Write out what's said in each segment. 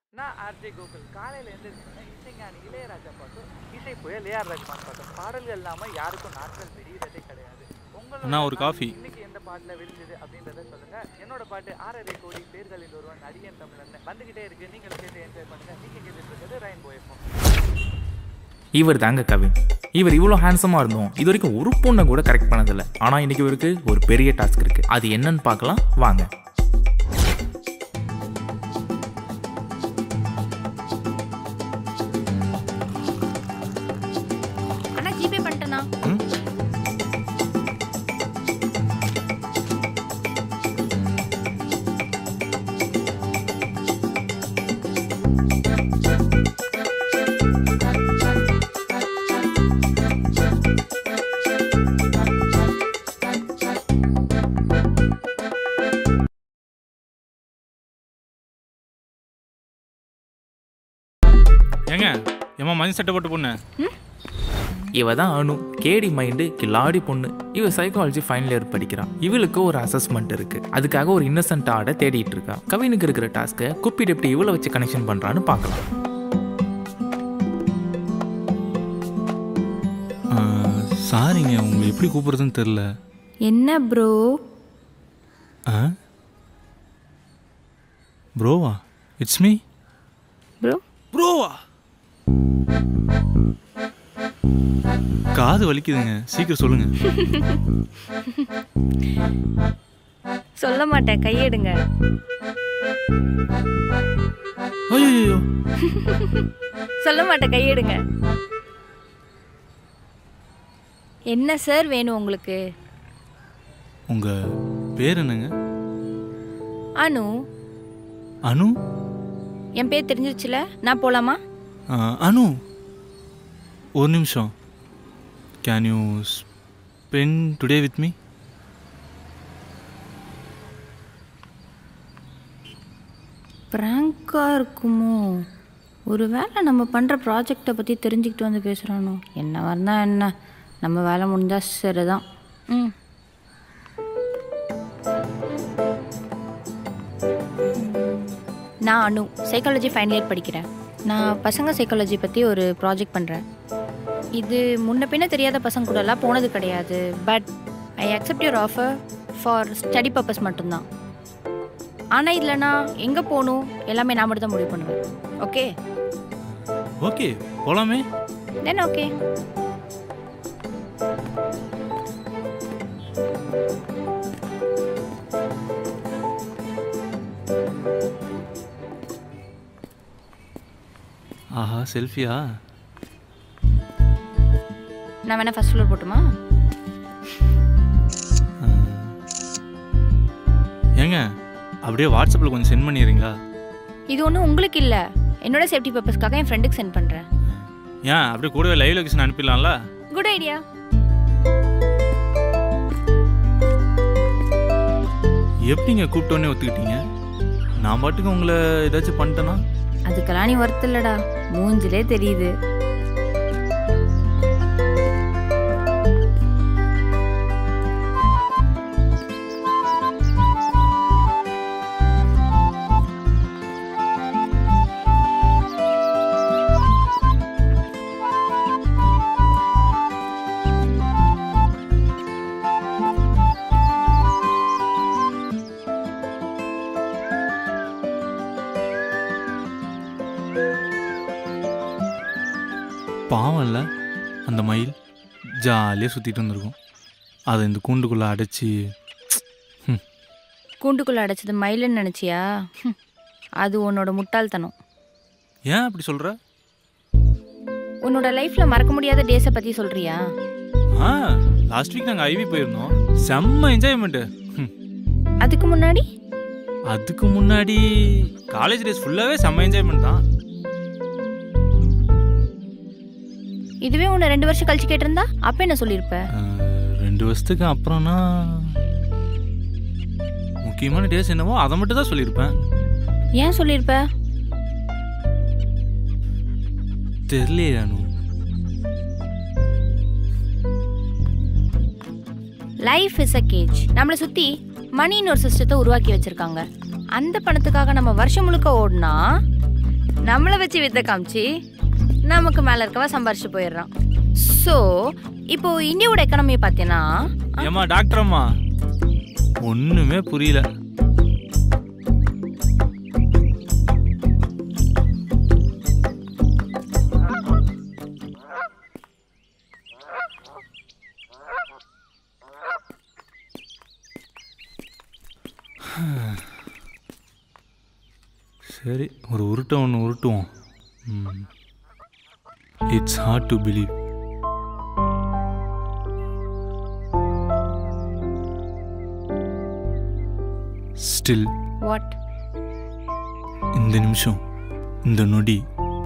நான் ஆர்ஜே கோகுல் காலையில எழுந்திரிச்சோன்னே இசைஞானி இளையராஜா பாட்டும் இசை புயல் ஏஆர் ரஹ்மான் பாட்டும் பாடல்கள் இல்லாம யாருக்கும் நாட்கள் விடியறதே கிடையாது உங்களோட அண்ணா, ஒரு நாள் காஃபி. இன்னைக்கு எந்த பாட்டுல விழுந்தது அப்படின்றத சொல்லுங்க என்னோட பாட்டு ஆறரை கோடி பேர்களில் ஒருவன் அடியன் தமிழன் வந்துகிட்டே இருக்கு நீங்களும் கேட்டு என்ஜாய் பண்ணுங்க நீங்க கேட்டுட்டு இருக்கிறது ரெயின்போ எஃப்எம் இவர் தாங்க கவின் இவர் இவ்வளோ ஹேண்ட்ஸமாக இருந்தோம் இது வரைக்கும் ஒரு பொண்ணை கூட கரெக்ட் பண்ணதில்லை ஆனால் இன்னைக்கு இவருக்கு ஒரு பெரிய டாஸ்க் இருக்குது அது என்னன்னு பார்க்கலாம் வாங்க அண்ணா ஜிபே பண்ணிட்டேண்ணா ஏங்க ஏமா மஞ்சள் சட்டை போட்டு பொண்ணு இவ தான் அனு கேடி மைண்டு கில்லாடி பொண்ணு இவ சைக்காலஜி ஃபைனல் இயர் படிக்கிறான் இவளுக்கு ஒரு அசஸ்மெண்ட் இருக்கு அதுக்காக ஒரு இன்னசென்ட் ஆடை தேடிட்டு இருக்கா கவினுக்கு இருக்கிற டாஸ்க்கை குப்பிட்டு எப்படி இவளை வச்சு கனெக்ஷன் பண்றான்னு பார்க்கலாம் சாரிங்க உங்களை எப்படி கூப்பிடுறதுன்னு தெரில என்ன ப்ரோ ஆ ப்ரோவா இட்ஸ் மீ ப்ரோ ப்ரோவா காது வலிக்குதுங்க சீக்கிரம் சொல்லுங்க சொல்ல மாட்டேன் கையெடுங்க ஐயோ சொல்ல மாட்டேன் கையெடுங்க என்ன சார் வேணும் உங்களுக்கு உங்க பேர் என்னங்க அனு அனு என் பேர் தெரிஞ்சிருச்சுல நான் போலாமா ஆ, அனு ஒரு நிமிஷம் can you spend today with me ப்ராங்காக இருக்குமோ ஒருவேளை நம்ம பண்ணுற ப்ராஜெக்டை பற்றி தெரிஞ்சுக்கிட்டு வந்து பேசுகிறானோ என்ன வரனா என்ன நம்ம வேலை முடிஞ்சா சரிதான் ம் நான் அனு சைக்காலஜி ஃபைனல் இயர் படிக்கிறேன் நான் பசங்க சைக்காலஜி பற்றி ஒரு ப்ராஜெக்ட் பண்ணுறேன் இது முன்ன பின்ன தெரியாத பசங்க கூடலாம் போனது கிடையாது but I accept your offer for study purpose மட்டும்தான் ஆனால் இதில் நான் எங்கே போகணும் எல்லாமே நான் மட்டும் தான் முடிவு பண்ணுவேன் ஓகே ஓகே போலாமே தென் ஓகே ஆஹா செல்ஃபியா நான் வேணா ஃபர்ஸ்ட் ஃப்ளோர் போட்டுமா ஏங்க அப்படியே வாட்ஸ்அப்பில் கொஞ்சம் சென்ட் பண்ணிடுறீங்களா இது ஒன்றும் உங்களுக்கு இல்லை என்னோட சேஃப்டி பர்பஸ்க்காக என் ஃப்ரெண்டுக்கு சென்ட் பண்ணுறேன் ஏன் அப்படியே கூடவே லைவ் லொகேஷன் அனுப்பிடலாம்ல குட் ஐடியா எப்படிங்க கூப்பிட்டோன்னே ஒத்துக்கிட்டீங்க நான் பாட்டுக்கு உங்களை ஏதாச்சும் பண்ணிட்டேனா அதுக்கெல்லாம் நீ ஒர்த் இல்லடா மூஞ்சிலே தெரியுது பாவம் இல்லை அந்த மயில் ஜாலியாக சுற்றிட்டு வந்திருக்கும் அதை இந்த கூண்டுக்குள்ளே அடைச்சி கூண்டுக்குள்ளே அடைச்சது மயிலுன்னு நினச்சியா ஹம். அது உன்னோட முட்டாள்தனம் ஏன் அப்படி சொல்கிற உன்னோட லைஃப்பில் மறக்க முடியாத டேஸை பற்றி சொல்கிறியா ஆ லாஸ்ட் வீக் நாங்கள் ஐவி போயிருந்தோம் செம்ம என்ஜாய்மெண்ட்டு அதுக்கு முன்னாடி அதுக்கு முன்னாடி காலேஜ் டேஸ் ஃபுல்லாகவே செம்ம என்ஜாய்மெண்ட் தான் இதுவே உன்னை ரெண்டு வருஷம் கழிச்சு கேட்டிருந்தா அப்போ என்ன சொல்லியிருப்ப அஹ், ரெண்டு வருஷத்துக்கு அப்புறம்னா முக்கியமான டேஸ் என்னவோ அதை மட்டும் தான் சொல்லியிருப்பேன் ஏன் சொல்லியிருப்ப தெரியலையே Anu life is a cage நம்மளை சுற்றி மணின்னு ஒரு சிஸ்டத்தை உருவாக்கி வச்சுருக்காங்க அந்த பணத்துக்காக நம்ம வருஷம் முழுக்க ஓடினா நம்மளை வச்சு வித்த காமிச்சு நமக்கு மேல இருக்கவ சம்பாரிச்சு போயிடுறான் ஸோ இப்போ இந்தியாவோட எக்கனாமி பார்த்தீங்கன்னா ஏம்மா டாக்டர் அம்மா ஒன்றுமே புரியல சரி ஒரு உருட்டை ஒன்று உருட்டுவோம் it's hard to believe still what இந்த நிமிஷம் இந்த நொடி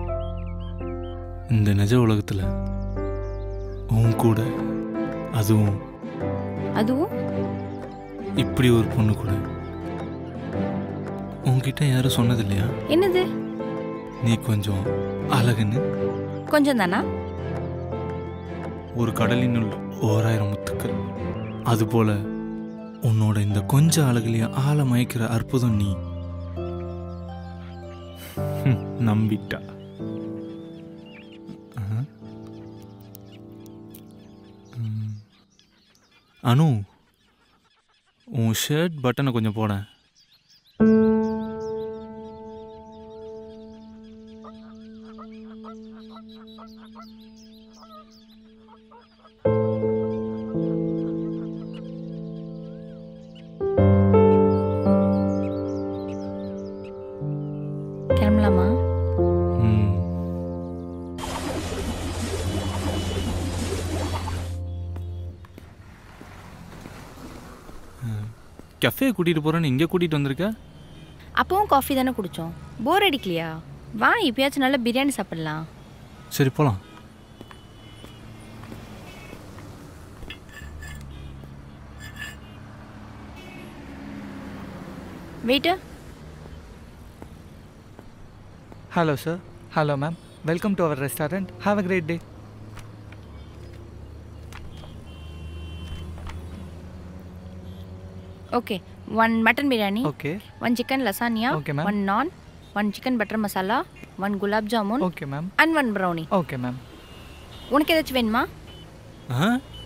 இந்த நிஜ உலகத்தில் உன் கூட அதுவும் அதுவும் இப்படி ஒரு பொண்ணு கூட உன்கிட்ட யாரும் சொன்னது இல்லையா என்னது நீ கொஞ்சம் அழகுன்னு கொஞ்சம் தானா ஒரு கடலினுள் ஓராயிரம் முத்துக்கள் அதுபோல உன்னோட இந்த கொஞ்ச அழகுலையே ஆழ மயக்கிற அற்புதம் நீ ஹம், நம்பிட்டா ஆஹா. ம். அனு உன் ஷர்ட் பட்டனை கொஞ்சம் போடேன் கிளம்பலாமா ம் கஃபே கூட்டிகிட்டு போகிறேன்னு இங்கே கூட்டிகிட்டு வந்திருக்க அப்பவும் காஃபி தானே குடித்தோம் போர் அடிக்கலையா வா இப்பயாச்சும் நல்லா பிரியாணி சாப்பிடலாம் சரி போகலாம் wait Hello, sir. Hello, ma'am. Welcome to our restaurant. Have a great day. Okay one mutton biryani Okay. One chicken lasagna Okay, ma'am. One naan one chicken butter masala one gulab jamun Okay, ma'am. And one brownie Okay, ma'am. உனக்கு ஏதாச்சும் வேணுமா ஆ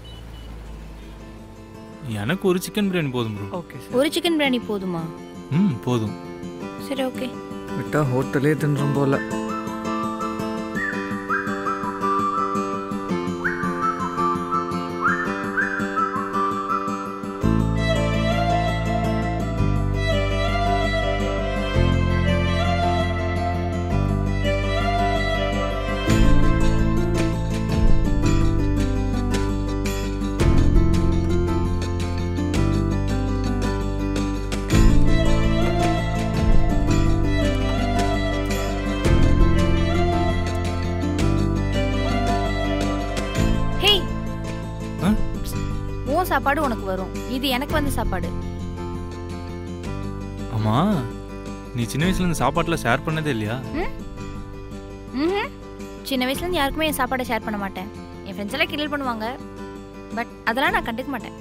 எனக்கு ஒரு chicken biryani போதும் bro Okay, sir. ஒரு chicken biryani போதுமா ம் போதும் சரி ஓகே விட்டா ஹோட்டலே தின்றும் போல ஹேய் ஆ உன் சாப்பாடு உனக்கு வரும் இது எனக்கு வந்த சாப்பாடு ஆமாம் நீ சின்ன வயசுலேருந்து சாப்பாட்டில் ஷேர் பண்ணதே இல்லையா ம் சின்ன வயசுலேருந்து யாருக்குமே என் சாப்பாடை ஷேர் பண்ண மாட்டேன் என் ஃப்ரெண்ட்ஸ் எல்லாம் கிண்டல் பண்ணுவாங்க பட் அதெல்லாம் நான் கண்டுக்க மாட்டேன்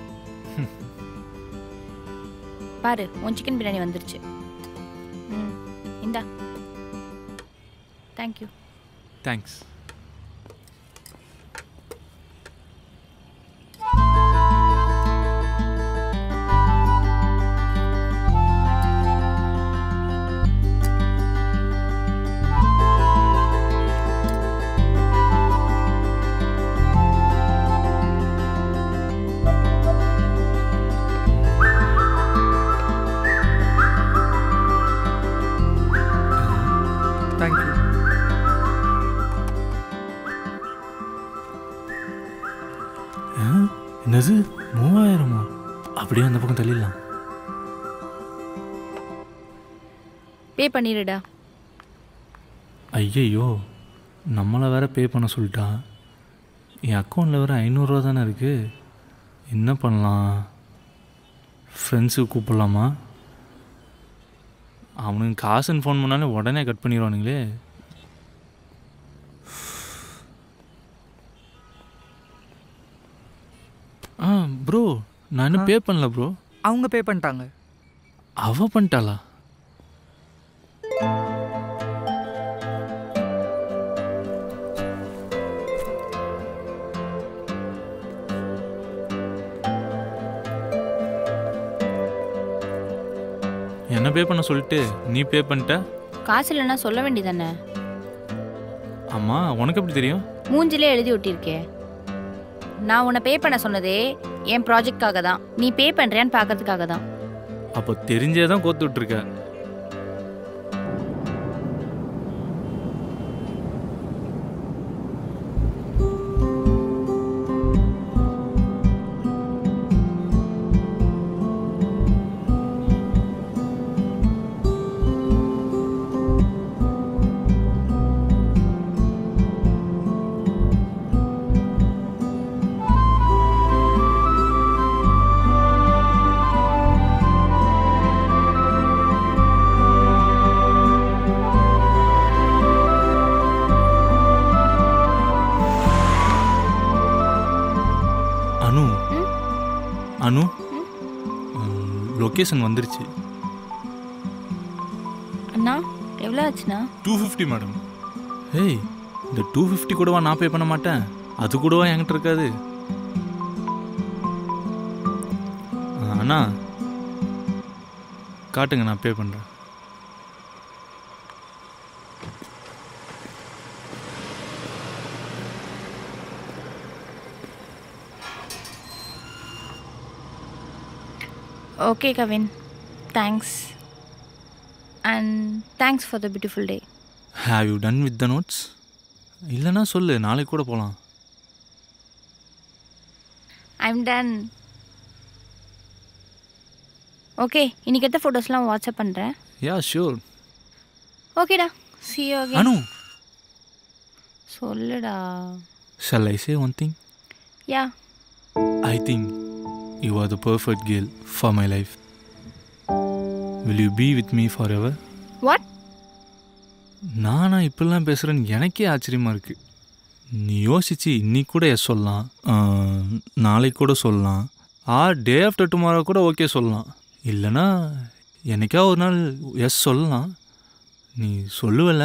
பாரு உன் சிக்கன் பிரியாணி வந்துருச்சு ம் இந்தா தேங்க்யூ தேங்க்ஸ் தேங்க்யூ ஆ என்னது மூவாயிரமா அப்படியே அந்த பக்கம் தள்ளிடலாம் பே பண்ணிடுடா ஐயையோ நம்மளை வேற பே பண்ண சொல்லிட்டா என் அக்கௌண்ட்டில் வேற ஐநூறுரூவா தானே இருக்குது என்ன பண்ணலாம் ஃப்ரெண்ட்ஸுக்கு கூப்பிடலாமா அவனுங்க காசுன்னு ஃபோன் பண்ணாலே உடனே கட் பண்ணிடுவானுங்களே ஆ ப்ரோ நான் இன்னும் பே பண்ணல ப்ரோ அவங்க பே பண்ணிட்டாங்க அவ பண்ணிட்டாளா என்ன பே பண்ண சொல்லிட்டு நீ பே பண்ணிட்ட காசு இல்லைன்னா சொல்ல வேண்டியதானே ஆமாம் உனக்கு எப்படி தெரியும் மூஞ்சிலே எழுதி ஒட்டியிருக்கே நான் உன்னை பே பண்ண சொன்னதே என் ப்ராஜெக்ட்காக தான் நீ பே பண்ணுறியான்னு பார்க்கறதுக்காக தான் அப்போ தெரிஞ்சே தான் கோத்து விட்ருக்க அனு ம்? அனு லொக்கேஷன் வந்துருச்சு அண்ணா எவ்வளோ ஆச்சுண்ணா டூ ஃபிஃப்டி மேடம் ஏய் இந்த டூ ஃபிஃப்டி கூடவா நான் பே பண்ண மாட்டேன் அது கூடவா என்கிட்ட இருக்காது ஆ, அண்ணா காட்டுங்க நான் பே பண்ணுறேன் okay Kavin thanks and thanks for the beautiful day have you done with the notes இல்லைன்னா சொல்லு நாளைக்கு கூட போகலாம் ஐம் டன் ஓகே இன்னைக்கு எடுத்த ஃபோட்டோஸ்லாம் வாட்ஸ்அப் பண்ணுறேன் யா ஷூர் ஓகேடா சி யூ அகேன் அனு சொல்லுடா shall I say one thing yeah I think you are the perfect girl for my life. Will you be with me forever? What நானா இப்படிலாம் பேசுகிறேன்னு எனக்கே ஆச்சரியமாக இருக்கு நீ யோசிச்சு இன்னைக்கு கூட எஸ் சொல்லலாம் ஆஹ், நாளைக்கு கூட சொல்லலாம் ஆர் டே ஆஃப்டர் டுமாரோ கூட ஓகே சொல்லலாம் இல்லைனா என்னைக்கா ஒரு நாள் எஸ் சொல்லலாம் நீ சொல்லுவல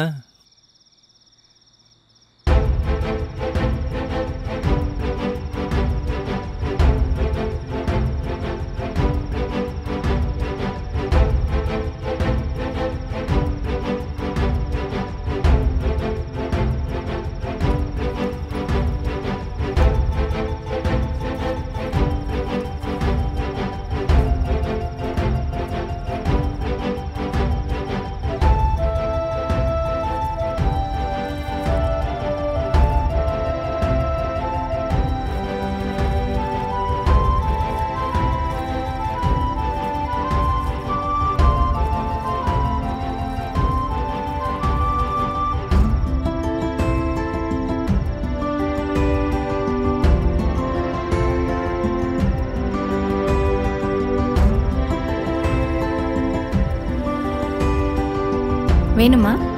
வேணுமா